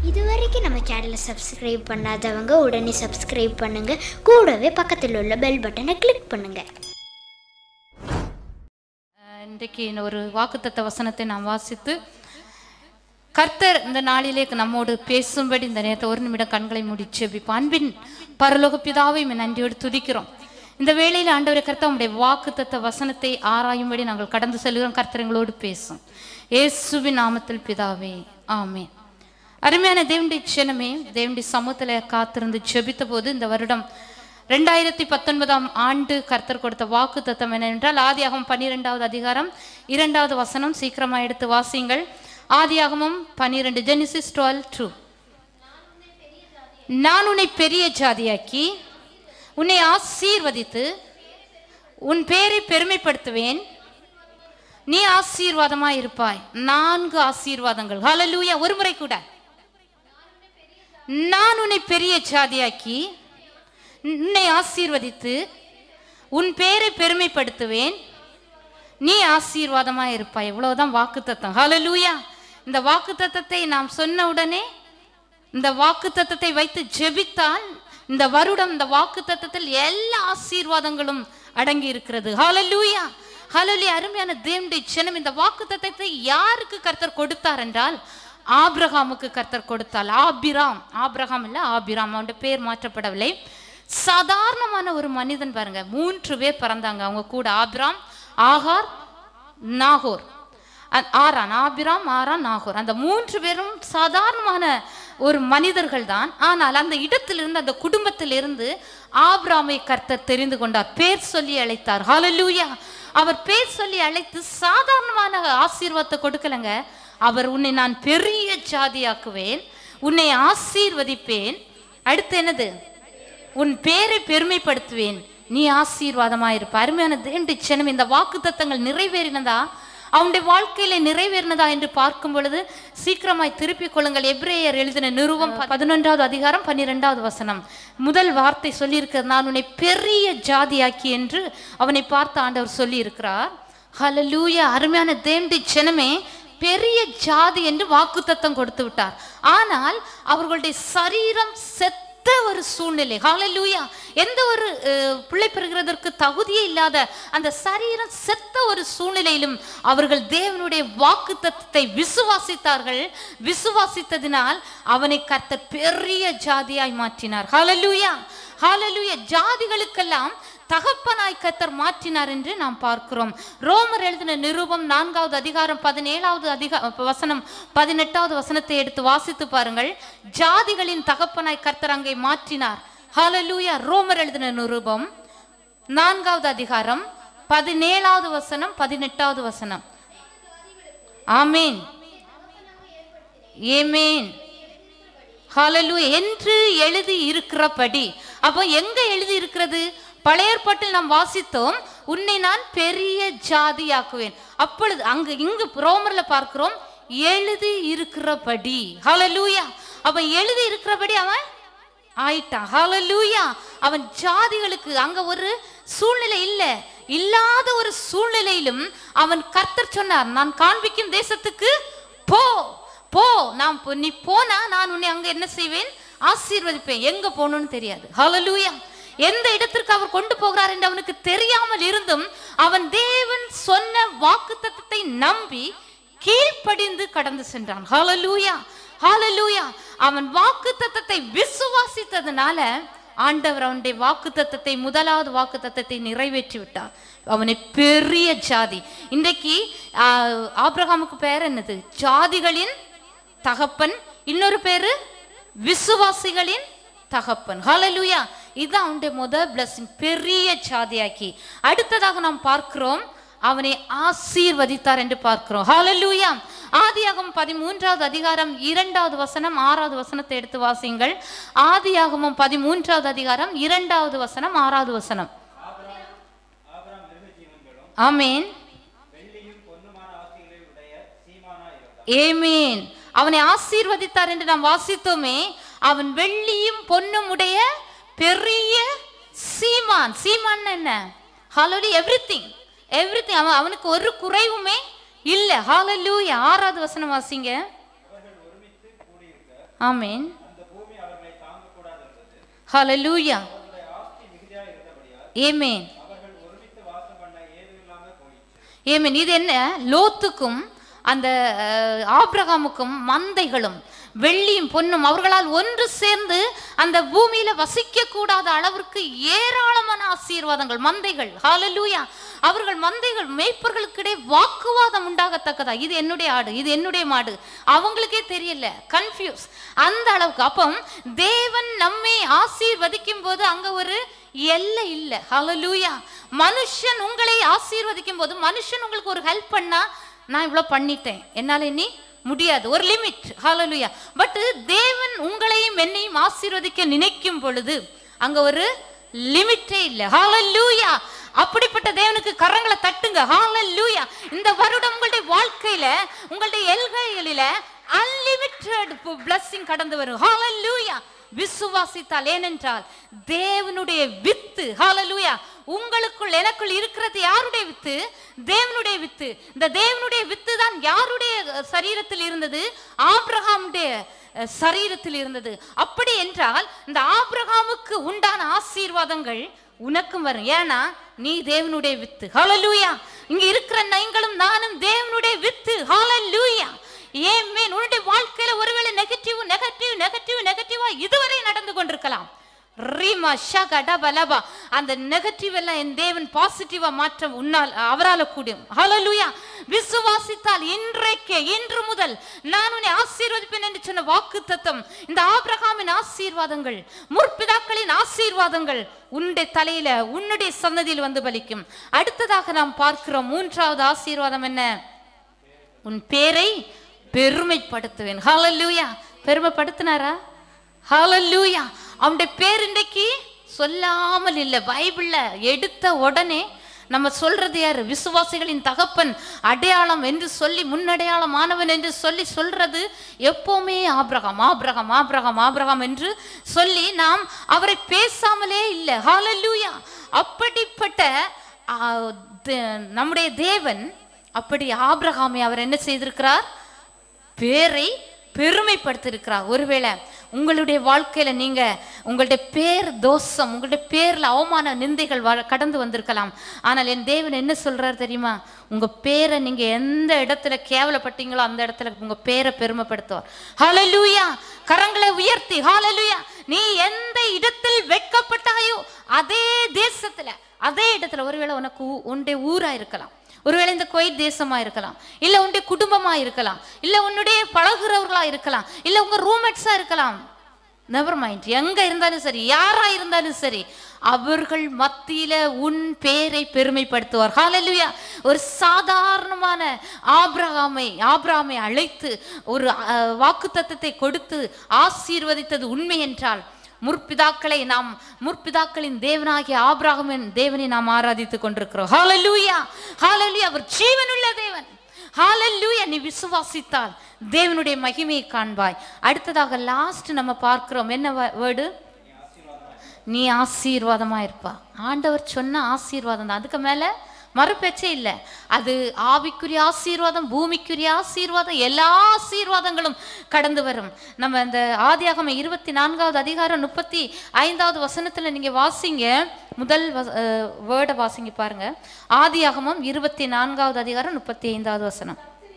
இதுவரைக்கும் நம்ம சேனலை சப்ஸ்கிரைப் பண்ணாதவங்க உடனே சப்ஸ்கிரைப் பண்ணுங்க கூடவே பக்கத்தில் உள்ள பெல் பட்டனை கிளிக் பண்ணுங்க அஹ் இன்றைக்கு இந்த ஒரு வாக்குத்தத்த வசனத்தை நாம் வாசித்து கர்த்தர் இந்த நாளிலே நம்மோடு பேசும்படி இந்த நேரத்தை ஒரு நிமிடம் கண்களை மூடி ஜெபிப்போம் அன்பின் பரலோக பிதாவை உம்மை நன்றியோடு துதிக்கிறோம் இந்த வேளையில் ஆண்டவரை கர்த்தர் உம்முடைய வாக்குத்தத்த வசனத்தை ஆராயும்படி நாங்கள் கடந்து செல்கிறோம் கர்த்தர் எங்களோடு பேசும் இயேசுவின் நாமத்தில் பிதாவே ஆமென் அருமையான தேவனுடைய சின்னமே தேவனுடைய சமூகத்தில் காத்திருந்து ஜெபித்த போது இந்த வருடம் ரெண்டாயிரத்தி பத்தொன்பதாம் ஆண்டு கர்த்தர் கொடுத்த வாக்கு தத்தம் என்னவென்றால் ஆதியாகமம் பன்னிரெண்டாவது அதிகாரம் இரண்டாவது வசனம் சீக்கிரமா எடுத்து வாசியுங்கள் ஆதியாகமம் பன்னிரெண்டு ஜெனிசிஸ் டுவெல் டூ நான் உன்னை பெரிய ஜாதியாக்கி உன்னை ஆசீர்வதித்து உன் பேரை பெருமைப்படுத்துவேன் நீ ஆசீர்வாதமாய் இருப்பாய் நான்கு ஆசீர்வாதங்கள் ஹalleluya ஒரு முறை கூட நான் உன்னை பெரிய ஜாதியாக்கி உன்னை ஆசீர்வதித்து உன் பேரை பெருமைப்படுத்துவேன் நீ ஆசீர்வாதமாய் இருப்பாய் இவ்வளவுதான் வாக்குத்தத்தம் ஹalleluya இந்த வாக்குத்தத்தத்தை நாம் சொன்ன உடனே இந்த வாக்குத்தத்தத்தை வைத்து ஜெபித்தால் இந்த வருடம் இந்த வாக்குத்தத்தத்தில் எல்லா ஆசீர்வாதங்களும் அடங்கி இருக்கிறது ஹalleluya ஹalleluya அருமையான தேவனுடைய ஜனம் இந்த வாக்குத்தத்தத்தை யாருக்கு கர்த்தர் கொடுத்தார் என்றால் ஆபிரகாமுக்கு கர்த்தர் கொடுத்தால் ஆபிராம் ஆபிரகாம் இல்ல ஆபிராம் அவனுடைய பேர் மாற்றப்படவில்லை சாதாரணமான ஒரு மனிதன் பாருங்க மூன்று பேர் பிறந்தாங்க அவங்க கூட ஆபிராம் ஆகார் நாகோர் அ- ஆரான் ஆபிராம் ஆரான் நாகோர் அந்த மூன்று பேரும் சாதாரணமான ஒரு மனிதர்கள் தான் ஆனால் அந்த இடத்திலிருந்து அந்த குடும்பத்திலிருந்து ஆபிராமை கர்த்தர் தெரிந்து கொண்டார் பேர் சொல்லி அழைத்தார் ஹalleluya அவர் பேர் சொல்லி அழைத்து சாதாரணமான ஆசீர்வாதத்தை கொடுக்கலங்க அவர் உன்னை நான் பெரிய ஜாதியாக்குவேன் உன்னை ஆசீர்வதிப்பேன் அடுத்து என்னது உன் பேரை பெருமைப்படுத்துவேன் நீ ஆசீர்வாதமாயிருப்ப அருமையான தேண்டி சனம் இந்த வாக்குத்தத்தங்கள் நிறைவேறினதா அவனுடைய வாழ்க்கையில நிறைவேறினதா என்று பார்க்கும் பொழுது சீக்கிரமாய் திருப்பிக் கொள்ளுங்கள் எப்ரேயர் எழுதின நிருபம் பதினொன்றாவது அதிகாரம் பன்னிரெண்டாவது வசனம் முதல் வார்த்தை சொல்லியிருக்கிறது நான் உன்னை பெரிய ஜாதியாக்கி என்று அவனை பார்த்து ஆண்டவர் சொல்லி இருக்கிறார் ஹalleluya அருமையான தேண்டி ஜனமே பெரிய ஜாதி என்று வாக்குத்தத்தம் கொடுத்து விட்டார் ஆனால் அவர்களுடைய சரீரம் செத்த ஒரு சூழ்நிலை ஹalleluya எந்த ஒரு அஹ், பிள்ளை பெறுகிறதற்கு தகுதியே இல்லாத அந்த சரீரம் செத்த ஒரு சூழ்நிலையிலும் அவர்கள் தேவனுடைய வாக்குத்தத்தத்தை விசுவாசித்தார்கள் விசுவாசித்ததினால் அவனை கர்த்தர் பெரிய ஜாதியாய் மாற்றினார் ஹalleluya ஹalleluya ஜாதிகளுக்கெல்லாம் தகப்பனாய் கத்தர் மாற்றினார் என்று நாம் பார்க்கிறோம் ரோமர் எழுதின நிருபம் நான்காவது அதிகாரம் பதினேழாவது அதிகா வசனம் பதினெட்டாவது வசனத்தை எடுத்து வாசித்து பாருங்கள் ஜாதிகளின் தகப்பனாய் கர்த்தர் அங்கே மாற்றினார் ஹalleluya ரோமர் எழுதின நிருபம் நான்காவது அதிகாரம் பதினேழாவது வசனம் பதினெட்டாவது வசனம் ஆமீன் ஏமேன் ஹalleluya என்று எழுதி இருக்கிறபடி அப்போ எங்க எழுதி இருக்கிறது பழைய ஏற்பாட்டில் நாம் வாசித்தோம் உன்னை நான் பெரிய ஜாதியாக்குவேன் அப்பொழுது அங்கு இங்கு ரோமர்ல பார்க்கிறோம் எழுதி இருக்கிறபடி ஹalleluya அவன் எழுதி இருக்கிறபடி அவன் ஆயிட்டான் ஹalleluya அவன் ஜாதிகளுக்கு அங்க ஒரு சூழ்நிலை இல்ல இல்லாத ஒரு சூழ்நிலையிலும் அவன் கர்த்தர் சொன்னார் நான் காண்பிக்கும் தேசத்துக்கு போ போ நான் போ- நீ போனா நான் உன்னை அங்க என்ன செய்வேன் ஆசீர்வதிப்பேன் எங்க போகணும்னு தெரியாது ஹalleluya எந்த இடத்திற்கு அவர் கொண்டு போகிறார் என்று அவனுக்கு தெரியாமல் இருந்தும் அவன் தேவன் சொன்ன வாக்குத்தத்தத்தை நம்பி கீழ்ப்படிந்து கடந்து சென்றான் ஹalleluya ஹalleluya அவன் வாக்குத்தத்தத்தை விசுவாசித்ததுனால ஆண்டவர் அவனுடைய வாக்குத்தத்தத்தை முதலாவது வாக்குத்தத்தத்தை நிறைவேற்றி விட்டார் அவனை பெரிய ஜாதி இன்றைக்கு ஆஹ், ஆபிரகாமுக்கு பேர் என்னது ஜாதிகளின் தகப்பன் இன்னொரு பேரு விசுவாசிகளின் தகப்பன் ஹalleluya இதுதான் அவனுடைய முதல் blessing பெரிய ஜாதியாக்கி அடுத்ததாக நாம் பார்க்கிறோம் அவனை ஆசீர்வதித்தார் என்று பார்க்கிறோம் ஹalleluya ஆதியாகமம் பதிமூன்றாவது அதிகாரம் இரண்டாவது வசனம் ஆறாவது வசனத்தை எடுத்து வாசியுங்கள் ஆதியாகமம் பதிமூன்றாவது அதிகாரம் இரண்டாவது வசனம் ஆறாவது வசனம் ஆமேன் ஏமேன் அவனை ஆசீர்வதித்தார் என்று நாம் வாசித்தோமே அவன் வெள்ளியும் பொன்னும் உடைய பெரிய சீமான் சீமான் என்ன ஹலோலி எவ்ரிதிங் எவ்ரிதிங் அவன் அவனுக்கு ஒரு குறைவுமே இல்ல ஹalleluya ஆறாவது வசனம் வாசிங்க ஆமேன் ஹalleluya ஏமேன் ஏமேன் இது என்ன லோத்துக்கும் அந்த அஹ், ஆபிரகாமுக்கும் மந்தைகளும் வெள்ளியும் பொன்னும் அவர்களால் ஒன்று சேர்ந்து அந்த பூமியில வசிக்க கூடாத அளவிற்கு ஏராளமான ஆசீர்வாதங்கள் மந்தைகள் ஹalleluya அவர்கள் மந்தைகள் மேய்ப்பர்களுக்கிடையே வாக்குவாதம் உண்டாகத்தக்கதா இது என்னுடைய ஆடு இது என்னுடைய மாடு அவங்களுக்கே தெரியல கன்ஃபியூஸ் அந்த அளவுக்கு அப்போ தேவன் நம்மை ஆசீர்வதிக்கும் போது அங்க ஒரு எல்லை இல்லை ஹalleluya மனுஷன் உங்களை ஆசீர்வதிக்கும் போது மனுஷன் உங்களுக்கு ஒரு ஹெல்ப் பண்ணா நான் இவ்வளோ பண்ணிட்டேன் என்னால இனி முடியாது ஒரு லிமிட் ஹalleluya பட் தேவன் உங்களையும் என்னையும் ஆசீர்வதிக்க நினைக்கும் பொழுது அங்க ஒரு லிமிட்டே இல்லை ஹalleluya அப்படிப்பட்ட தேவனுக்கு கரங்களை தட்டுங்க ஹalleluya இந்த வருடம் உங்களுடைய வாழ்க்கையில உங்களுடைய எல்கைகளில அன்லிமிட்டெட் blessing கடந்து வரும் ஹalleluya விசுவாசித்தால் ஏனென்றால் தேவனுடைய வித்து ஹalleluya உங்களுக்குள் எனக்குள் இருக்கிறது யாருடைய வித்து தேவனுடைய வித்து இந்த தேவனுடைய வித்து தான் யாருடைய அஹ், சரீரத்தில் இருந்தது ஆபிரகாமுடைய அஹ், சரீரத்தில் இருந்தது அப்படி என்றால் இந்த ஆபிரகாமுக்கு உண்டான ஆசீர்வாதங்கள் உனக்கும் வரும் ஏன்னா நீ தேவனுடைய வித்து ஹalleluya இங்க இருக்கிற நீங்களும் நானும் தேவனுடைய வித்து ஹalleluya ஏமேன் உன்னுடைய வாழ்க்கையில ஒருவேளை நெகட்டிவ் நெகட்டிவ் நெகட்டிவ் நெகட்டிவா இதுவரை நடந்து கொண்டிருக்கலாம் ரீமா ஷகட பலபா அந்த நெகட்டிவ் எல்லாம் என் தேவன் பாசிட்டிவா மாற்ற உன்னால் அவரால கூடும் ஹalleluya விசுவாசித்தால் இன்றைக்கே இன்று முதல் நான் உன்னை ஆசீர்வதிப்பேன் என்று சொன்ன வாக்கு தத்தம் இந்த ஆபிரகாமின் ஆசீர்வாதங்கள் முற்பிதாக்களின் ஆசீர்வாதங்கள் உன்னுடைய தலையில உன்னுடைய சன்னதியில் வந்து பலிக்கும் அடுத்ததாக நாம் பார்க்கிறோம் மூன்றாவது ஆசீர்வாதம் என்ன உன் பேரை பெருமைப்படுத்துவேன் ஹalleluya பெருமைப்படுத்தினாரா ஹalleluya அவனுடைய பேர் இன்றைக்கு சொல்லாமல் இல்லை பைபிள்ல எடுத்த உடனே நம்ம சொல்றது யாரு விசுவாசிகளின் தகப்பன் அடையாளம் என்று சொல்லி முன்னடையாளம் ஆனவன் என்று சொல்லி சொல்றது எப்பவுமே ஆபிரகாம் ஆபிரகாம் ஆபிரகாம் ஆபிரகாம் என்று சொல்லி நாம் அவரை பேசாமலே இல்லை ஹalleluya அப்படிப்பட்ட ஆ, தே- நம்முடைய தேவன் அப்படி ஆபிரகாமை அவர் என்ன செய்திருக்கிறார் பேரை பெருமைப்படுத்தியிருக்கிறார் ஒருவேளை உங்களுடைய வாழ்க்கையில நீங்க உங்களுடைய பேர் தோஷம் உங்களுடைய பேர்ல அவமான நிந்தைகள் வ- கடந்து வந்திருக்கலாம் ஆனால் என் தேவன் என்ன சொல்றார் தெரியுமா உங்க பேரை நீங்க எந்த இடத்துல கேவலப்பட்டீங்களோ அந்த இடத்துல உங்க பேரை பெருமைப்படுத்துவார் ஹalleluya கரங்களை உயர்த்தி ஹalleluya நீ எந்த இடத்தில் வெட்கப்பட்டாயோ அதே தேசத்துல அதே இடத்துல ஒருவேளை உனக்கு ஊ- உன்னுடைய ஊரா இருக்கலாம் ஒருவேளை இந்த குவைத் தேசமா இருக்கலாம் இல்ல உன்னுடைய குடும்பமா இருக்கலாம் இல்ல உன்னுடைய பழகுறவர்களா இருக்கலாம் இல்ல உங்க ரூம்மேட்ஸா இருக்கலாம் நெவர் மைண்ட் எங்க இருந்தாலும் சரி யாரா இருந்தாலும் சரி அவர்கள் மத்தியில உன் பேரை பெருமைப்படுத்துவார் ஹalleluya ஒரு சாதாரணமான ஆபிரகாமை ஆபிரகாமை அழைத்து ஒரு வாக்குத்தத்தத்தை கொடுத்து ஆசீர்வதித்தது உண்மை என்றால் முற்பிதாக்களை நாம் முற்பிதாக்களின் தேவனாகிய ஆபிரகாமின் தேவனை நாம் ஆராதித்துக் கொண்டிருக்கிறோம் ஹalleluya ஹalleluya அவர் ஜீவனுள்ள தேவன் ஹalleluya நீ விசுவாசித்தால் தேவனுடைய மகிமையை காண்பாய் அடுத்ததாக லாஸ்ட் நம்ம பார்க்கிறோம் என்ன வேர்டு நீ ஆசீர்வாதமா இருப்பா ஆண்டவர் சொன்ன ஆசீர்வாதம் தான் அதுக்கு மேல மறுபேச்சே இல்லை அது ஆவிக்குரிய ஆசீர்வாதம் பூமிக்குரிய ஆசீர்வாதம் எல்லா ஆசீர்வாதங்களும் கடந்து வரும் நம்ம இந்த ஆதியாகம இருபத்தி நான்காவது அதிகாரம் முப்பத்தி ஐந்தாவது வசனத்துல நீங்க வாசிங்க முதல் வேர்டை வாசிங்க பாருங்க ஆதியாகமம் இருபத்தி நான்காவது அதிகாரம் முப்பத்தி ஐந்தாவது வசனம்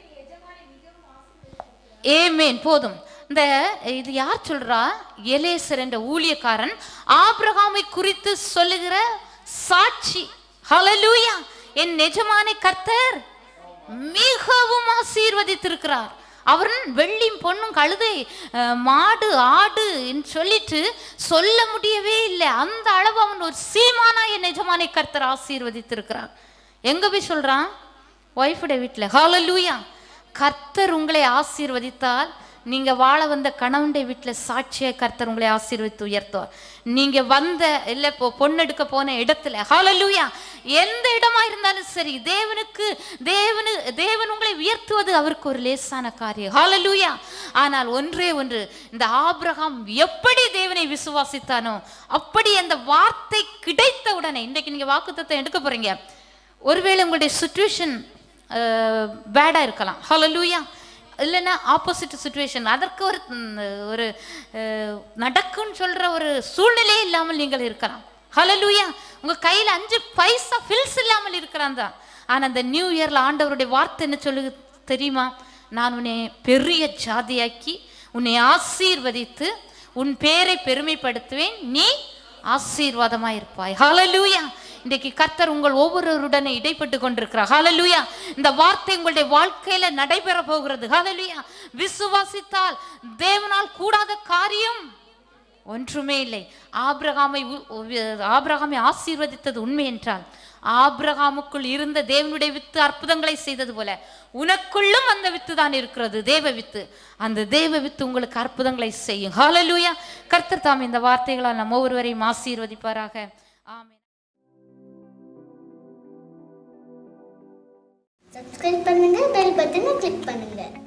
ஏமேன் போதும் இந்த இது யார் சொல்றா எலேசர் என்ற ஊழியக்காரன் ஆபிரகாமை குறித்து சொல்லுகிற சாட்சி ஹalleluya என் நெஜமானை கர்த்தர் மிகவும் ஆசீர்வதித்திருக்கிறார் அவர் வெள்ளியும் பொண்ணும் கழுதை அஹ், மாடு ஆடு என்று சொல்லிட்டு சொல்ல முடியவே இல்லை அந்த அளவு அவன் ஒரு சீமானா என் நெஜமானை கர்த்தர் ஆசீர்வதித்திருக்கிறார் எங்க போய் சொல்றான் ஒய்ஃபுடைய வீட்டில் ஹalleluya கர்த்தர் உங்களை ஆசீர்வதித்தால் நீங்க வாழ வந்த கணவனுடைய வீட்டில் சாட்சியை கர்த்தர் உங்களை ஆசீர்வதித்து உயர்த்துவார் நீங்க வந்த இல்ல இப்போ பொண்ணெடுக்க போன இடத்துல ஹalleluya எந்த இடமா இருந்தாலும் சரி தேவனுக்கு தேவனு தேவன் உங்களை உயர்த்துவது அவருக்கு ஒரு லேசான காரியம் ஹalleluya ஆனால் ஒன்றே ஒன்று இந்த ஆபிரகாம் எப்படி தேவனை விசுவாசித்தானோ அப்படி அந்த வார்த்தை கிடைத்த உடனே இன்றைக்கு நீங்க வாக்குத்தத்தம் எடுக்க போறீங்க ஒருவேளை உங்களுடைய சுச்சுவேஷன் பேடாக இருக்கலாம் ஹalleluya இல்லைன்னா ஆப்போசிட் சுச்சுவேஷன் அதற்கு ஒரு ம், ஒரு அஹ், நடக்கும்னு சொல்ற ஒரு சூழ்நிலையே இல்லாமல் நீங்கள் இருக்கலாம் ஹalleluya உங்க கையில அஞ்சு பைசா ஃபில்ஸ் இல்லாமல் இருக்கலாம் தான் ஆனா அந்த நியூ இயர்ல ஆண்டவருடைய வார்த்தை என்ன சொல்லுது தெரியுமா நான் உன்னை பெரிய ஜாதியாக்கி உன்னை ஆசீர்வதித்து உன் பேரை பெருமைப்படுத்துவேன் நீ ஆசீர்வாதமா இருப்பாய் ஹalleluya இன்றைக்கு கர்த்தர் உங்கள் ஒவ்வொருவருடனே இடைப்பட்டு கொண்டிருக்கிறார் ஹalleluya இந்த வார்த்தை உங்களுடைய வாழ்க்கையில நடைபெற போகிறது ஹalleluya விசுவாசித்தால் தேவனால் கூடாத காரியம் ஒன்றுமே இல்லை ஆபிரகாமை உ- உ- ஆபிரகாமை ஆசீர்வதித்தது உண்மை என்றால் ஆபிரகாமுக்குள் இருந்த தேவனுடைய வித்து அற்புதங்களை செய்தது போல உனக்குள்ளும் அந்த வித்து தான் இருக்கிறது தேவ வித்து அந்த தேவ வித்து உங்களுக்கு அற்புதங்களை செய்யும் ஹalleluya கர்த்தர் தாம் இந்த வார்த்தைகளால் நம்ம ஒவ்வொருவரையும் ஆசீர்வதிப்பாராக ஆமென் சப்ஸ்கிரைப் பண்ணுங்க பெல் பட்டனை கிளிக் பண்ணுங்க